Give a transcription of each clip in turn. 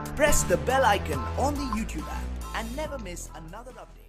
Press the bell icon on the YouTube app and never miss another update.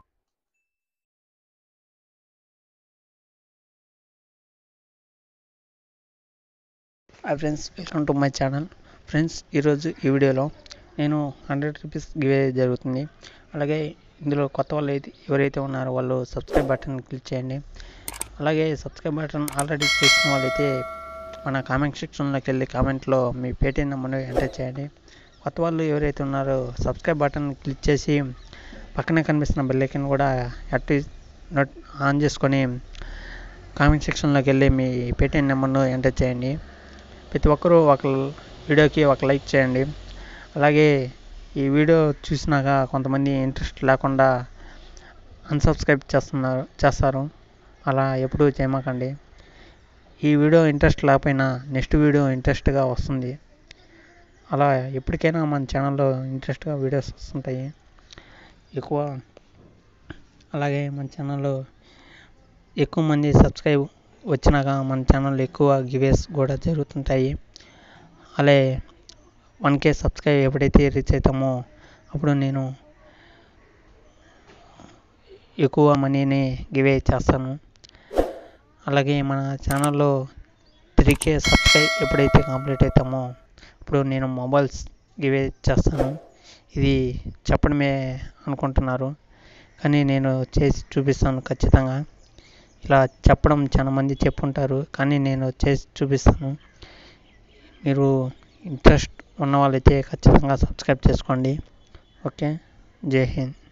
Hi friends welcome to my channel friends ఈరోజు ఈ వీడియోలో నేను hundred rupees గివే జరుగుతుంది అలాగే ఇందులో కొత్త వాళ్ళు అయితే ఎవరైతే ఉన్నారో వాళ్ళు సబ్స్క్రైబ్ బటన్ క్లిక్ చేయండి అలాగే సబ్స్క్రైబ్ బటన్ ఆల్రెడీ చేసిన వాళ్ళైతే మన కామెంట్ సెక్షన్లోకి వెళ్ళి కామెంట్లో మీ పేటీఎం నెంబర్ని ఎంటర్ చేయండి కొత్త వాళ్ళు ఎవరైతే ఉన్నారో సబ్స్క్రైబ్ బటన్ క్లిక్ చేసి పక్కనే కనిపిస్తున్న బెల్ ఐకన్ కూడా యాక్టి నోట్ ఆన్ చేసుకొని కామెంట్ సెక్షన్లోకి వెళ్ళి మీ పేటీఎం నెంబర్ను ఎంటర్ చేయండి ప్రతి ఒక్కరూ ఒక వీడియోకి ఒక లైక్ చేయండి అలాగే ఈ వీడియో చూసినాక కొంతమంది ఇంట్రెస్ట్ లేకుండా అన్సబ్స్క్రైబ్ చేస్తున్నారు చేస్తారు అలా ఎప్పుడూ చేయమాకండి ఈ వీడియో ఇంట్రెస్ట్ లేకపోయినా నెక్స్ట్ వీడియో ఇంట్రెస్ట్గా వస్తుంది అలా ఎప్పటికైనా మన ఛానల్లో ఇంట్రెస్ట్గా వీడియోస్ వస్తుంటాయి ఎక్కువ అలాగే మన ఛానల్లో ఎక్కువ మంది సబ్స్క్రైబ్ వచ్చినాక మన ఛానల్లో ఎక్కువ గివేస్ కూడా జరుగుతుంటాయి అలాగే వన్ కే సబ్స్క్రైబ్ ఎప్పుడైతే రీచ్ అవుతామో అప్పుడు నేను ఎక్కువ మనీని గివే చేస్తాను అలాగే మన ఛానల్లో త్రీ కే సబ్స్క్రైబ్ ఎప్పుడైతే కంప్లీట్ అవుతామో అప్పుడు నేను మొబైల్స్ గివే చేస్తాను ఇది చెప్పడమే అనుకుంటున్నారు కానీ నేను చేసి చూపిస్తాను ఖచ్చితంగా ఇలా చెప్పడం చాలా మంది చెప్పుంటారు కానీ నేను చేసి చూపిస్తాను మీరు ఇంట్రెస్ట్ ఉన్న వాళ్ళైతే ఖచ్చితంగా సబ్స్క్రైబ్ చేసుకోండి ఓకే జై హింద్